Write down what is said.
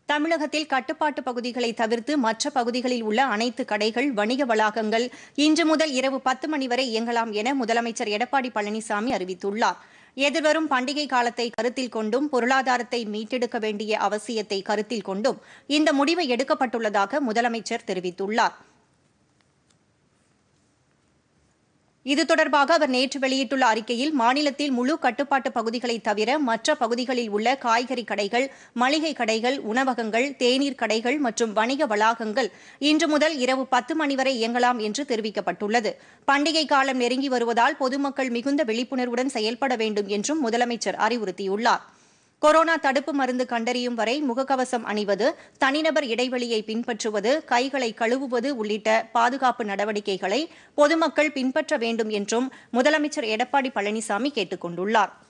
தமிழகத்தில் கட்டுப்பாட்டு பகுதிகளை தவிர்த்து மற்ற பகுதிகளில் உள்ள அனைத்து கடைகள் வணிக வளாகங்கள் இன்று முதல் இரவு பத்து மணி வரை இயங்கலாம் என முதலமைச்சர் எடப்பாடி பழனிசாமி அறிவித்துள்ளார் எதிர்வரும் பண்டிகை காலத்தை கருத்தில் கொண்டும் பொருளாதாரத்தை மீட்டெடுக்க வேண்டிய அவசியத்தை கருத்தில் கொண்டும் இந்த முடிவு எடுக்கப்பட்டுள்ளதாக முதலமைச்சர் தெரிவித்துள்ளார் இது தொடர்பாக அவர் நேற்று வெளியிட்டுள்ள அறிக்கையில் மாநிலத்தில் முழு கட்டுப்பாட்டு பகுதிகளை தவிர மற்ற பகுதிகளில் உள்ள காய்கறி கடைகள் மளிகை கடைகள் உணவகங்கள் தேநீர் கடைகள் மற்றும் வணிக வளாகங்கள் இன்று முதல் இரவு பத்து மணி வரை இயங்கலாம் என்று தெரிவிக்கப்பட்டுள்ளது பண்டிகை காலம் நெருங்கி வருவதால் பொதுமக்கள் மிகுந்த விழிப்புணர்வுடன் செயல்பட வேண்டும் என்றும் முதலமைச்சர் அறிவுறுத்தியுள்ளார் கொரோனா தடுப்பு மருந்து கண்டறியும் வரை முகக்கவசம் அணிவது தனிநபர் இடைவெளியை பின்பற்றுவது கைகளை கழுவுவது உள்ளிட்ட பாதுகாப்பு நடவடிக்கைகளை பொதுமக்கள் பின்பற்ற வேண்டும் என்றும் முதலமைச்சர் எடப்பாடி பழனிசாமி கேட்டுக் கொண்டுள்ளார்